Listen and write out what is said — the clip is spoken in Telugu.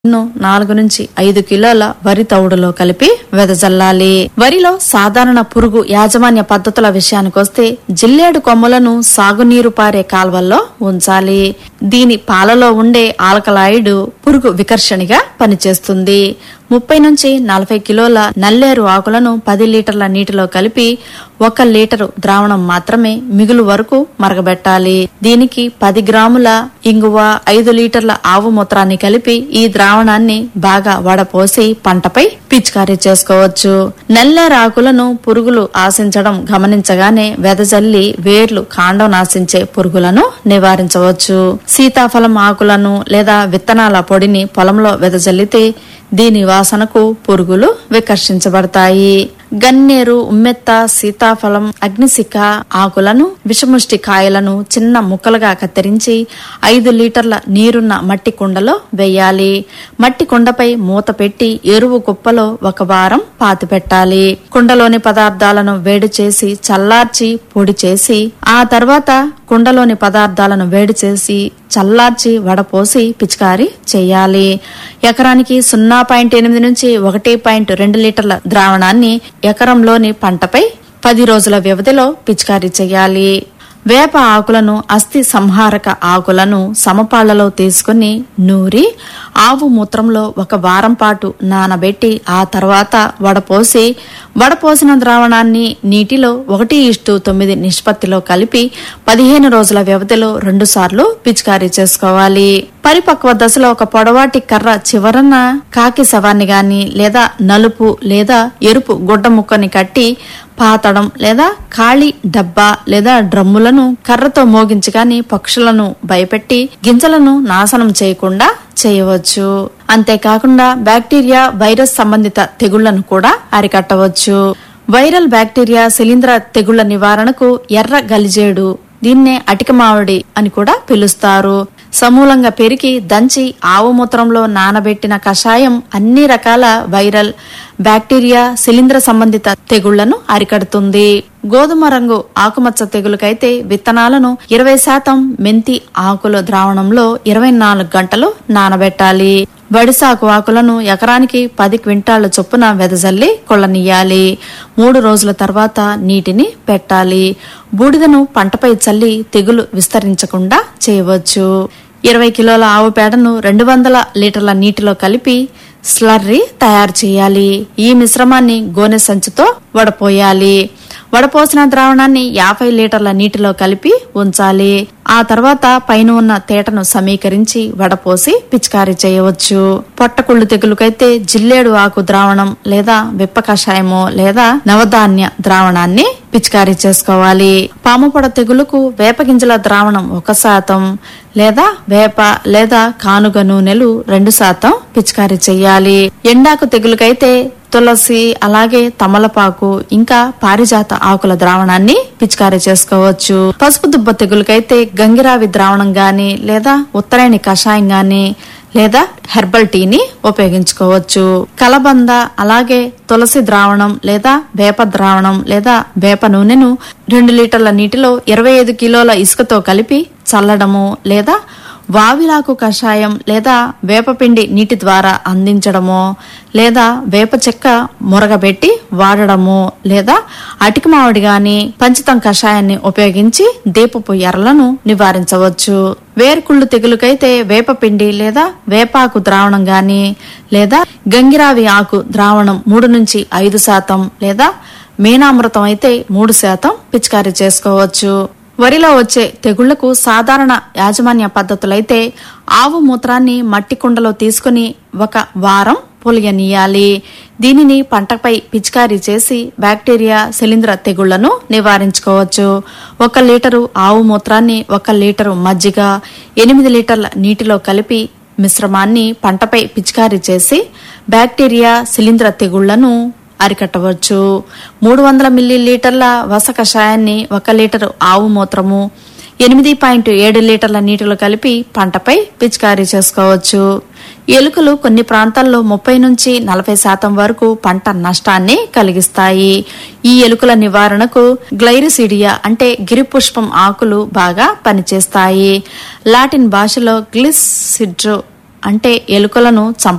ను నాలుగు నుంచి ఐదు కిలోల వరి తవుడులో కలిపి వెదజల్లాలి వరిలో సాధారణ పురుగు యాజమాన్య పద్ధతుల విషయానికొస్తే జిల్లేడు కొమ్మలను సాగునీరు పారే కాల్వల్లో ఉంచాలి దీని పాలలో ఉండే ఆల్కలాయిడ్ పురుగు వికర్షణిగా పనిచేస్తుంది ముప్పై నుంచి నలభై కిలోల నల్లేరు ఆకులను పది లీటర్ల నీటిలో కలిపి ఒక లీటరు ద్రావణం మాత్రమే మిగులు వరకు మరగబెట్టాలి దీనికి పది గ్రాముల ఇంగువ ఐదు లీటర్ల ఆవు మూత్రాన్ని కలిపి ఈ ద్రావణాన్ని బాగా వడపోసి పంటపై పిచికారీ చేసుకోవచ్చు నల్లేరు ఆకులను పురుగులు ఆశించడం గమనించగానే వెదజల్లి వేర్లు కాండం నాశించే పురుగులను నివారించవచ్చు సీతాఫలం ఆకులను లేదా విత్తనాల పొడిని పొలంలో వెదజల్లితే దీని వాసనకు పురుగులు వికర్షించబడతాయి గన్నేరు ఉమ్మెత్త సీతాఫలం అగ్నిశిఖ ఆకులను విషముష్టి కాయలను చిన్న ముక్కలుగా కత్తిరించి ఐదు లీటర్ల నీరున్న మట్టి కుండలో వేయాలి మట్టి కుండపై మూత పెట్టి ఎరువు కుప్పలో ఒక వారం పాతి పెట్టాలి కుండలోని పదార్థాలను వేడి చేసి చల్లార్చి పొడి చేసి ఆ తర్వాత కుండలోని పదార్థాలను వేడి చేసి చల్లార్చి వడపోసి పిచికారీ చేయాలి ఎకరానికి సున్నా పాయింట్ ఎనిమిది నుంచి ఒకటి పాయింట్ రెండు లీటర్ల ద్రావణాన్ని ఎకరంలోని పంటపై పది రోజుల వ్యవధిలో పిచికారీ చేయాలి వేప ఆకులను అస్థి సంహారక ఆకులను సమపాళ్లలో తీసుకుని నూరి ఆవు మూత్రంలో ఒక వారం పాటు నానబెట్టి ఆ తర్వాత వడపోసి వడపోసిన ద్రావణాన్ని నీటిలో ఒకటి ఇష్టు తొమ్మిది నిష్పత్తిలో కలిపి పదిహేను రోజుల వ్యవధిలో రెండు సార్లు పిచికారీ చేసుకోవాలి పరిపక్వ దశలో ఒక పొడవాటి కర్ర చివరన కాకి శవాన్ని గాని లేదా నలుపు లేదా ఎరుపు గుడ్డ ముక్కని కట్టి పాతడం లేదా ఖాళీ డబ్బా లేదా డ్రమ్ములను కర్రతో మోగించి గాని పక్షులను భయపెట్టి గింజలను నాశనం చేయకుండా చేయవచ్చు అంతేకాకుండా బ్యాక్టీరియా వైరస్ సంబంధిత తెగుళ్లను కూడా అరికట్టవచ్చు వైరల్ బ్యాక్టీరియా శిలీంధ్ర తెగుళ్ల నివారణకు ఎర్ర గలిజేడు దీన్నే అటిక మామిడి అని కూడా పిలుస్తారు సమూలంగా పెరిగి దంచి ఆవు మూత్రంలో నానబెట్టిన కషాయం అన్ని రకాల వైరల్ బ్యాక్టీరియా శిలీంధ్ర సంబంధిత తెగుళ్లను అరికడుతుంది గోధుమ రంగు ఆకుమచ్చ తెగులకైతే విత్తనాలను ఇరవై శాతం మెంతి ఆకుల ద్రావణంలో ఇరవై నాలుగు గంటలు నానబెట్టాలి వడిసాకు ఆకులను ఎకరానికి పది క్వింటాళ్ల చొప్పున వెదజల్లి కొళ్ళనియ్యాలి మూడు రోజుల తర్వాత నీటిని పెట్టాలి బూడిదను పంటపై చల్లి తెగులు విస్తరించకుండా చేయవచ్చు ఇరవై కిలోల ఆవు పేడను రెండు వందల లీటర్ల నీటిలో కలిపి స్లర్రీ తయారు చేయాలి ఈ మిశ్రమాన్ని గోనె సంచితో వడపోయాలి వడపోసిన ద్రావణాన్ని యాభై లీటర్ల నీటిలో కలిపి ఉంచాలి ఆ తర్వాత పైన ఉన్న తేటను సమీకరించి వడపోసి పిచికారీ చేయవచ్చు పొట్టకుళ్ళు తెగులుకైతే జిల్లేడు ఆకు ద్రావణం లేదా విప్ప కషాయము లేదా నవధాన్య ద్రావణాన్ని పిచికారీ చేసుకోవాలి పాముపొడ తెగులుకు వేప గింజల ద్రావణం ఒక శాతం లేదా వేప లేదా కానుగ నూనెలు రెండు శాతం పిచికారీ చేయాలి ఎండాకు తెగులుకైతే తులసి అలాగే తమలపాకు ఇంకా పారిజాత ఆకుల ద్రావణాన్ని పిచికారీ చేసుకోవచ్చు పసుపు దుబ్బ తెగులకైతే గంగిరావి ద్రావణం గాని లేదా ఉత్తరాయణి కషాయం గాని లేదా హెర్బల్ టీని ఉపయోగించుకోవచ్చు కలబంద అలాగే తులసి ద్రావణం లేదా వేప ద్రావణం లేదా వేప నూనెను రెండు లీటర్ల నీటిలో ఇరవై ఐదు కిలోల ఇసుకతో కలిపి చల్లడము లేదా వావిలాకు కషాయం లేదా వేపపిండి నీటి ద్వారా అందించడమో లేదా వేప చెక్క మురగబెట్టి వాడడము లేదా అటిక మామిడి గాని పంచితం కషాయాన్ని ఉపయోగించి దీపపు ఎర్రలను నివారించవచ్చు వేరుకుళ్ళు తెగులుకైతే వేపపిండి లేదా వేపాకు ద్రావణం గాని లేదా గంగిరావి ఆకు ద్రావణం మూడు నుంచి ఐదు శాతం లేదా మీనామృతం అయితే మూడు శాతం పిచికారీ చేసుకోవచ్చు వరిలో వచ్చే తెగుళ్లకు సాధారణ యాజమాన్య పద్ధతులైతే ఆవు మూత్రాన్ని మట్టి కుండలో తీసుకుని ఒక వారం పులియనీయాలి దీనిని పంటపై పిచికారీ చేసి బ్యాక్టీరియా శిలీంధ్ర తెగుళ్లను నివారించుకోవచ్చు ఒక లీటరు ఆవు మూత్రాన్ని ఒక లీటరు మజ్జిగ ఎనిమిది లీటర్ల నీటిలో కలిపి మిశ్రమాన్ని పంటపై పిచికారీ చేసి బ్యాక్టీరియా శిలీంధ్ర తెగుళ్లను అరికట్టవచ్చు మూడు వందల మిల్లీ లీటర్ల వస కషాయాన్ని ఒక లీటరు ఆవు మూత్రము ఎనిమిది పాయింట్ ఏడు లీటర్ల నీటిలో కలిపి పంటపై పిచికారీ చేసుకోవచ్చు ఎలుకలు కొన్ని ప్రాంతాల్లో ముప్పై నుంచి నలభై శాతం వరకు పంట నష్టాన్ని కలిగిస్తాయి ఈ ఎలుకల నివారణకు గ్లైరిసిడియా అంటే గిరిపుష్పం ఆకులు బాగా పనిచేస్తాయి లాటిన్ భాషలో గ్లిస్ సిడ్రో అంటే ఎలుకలను చంప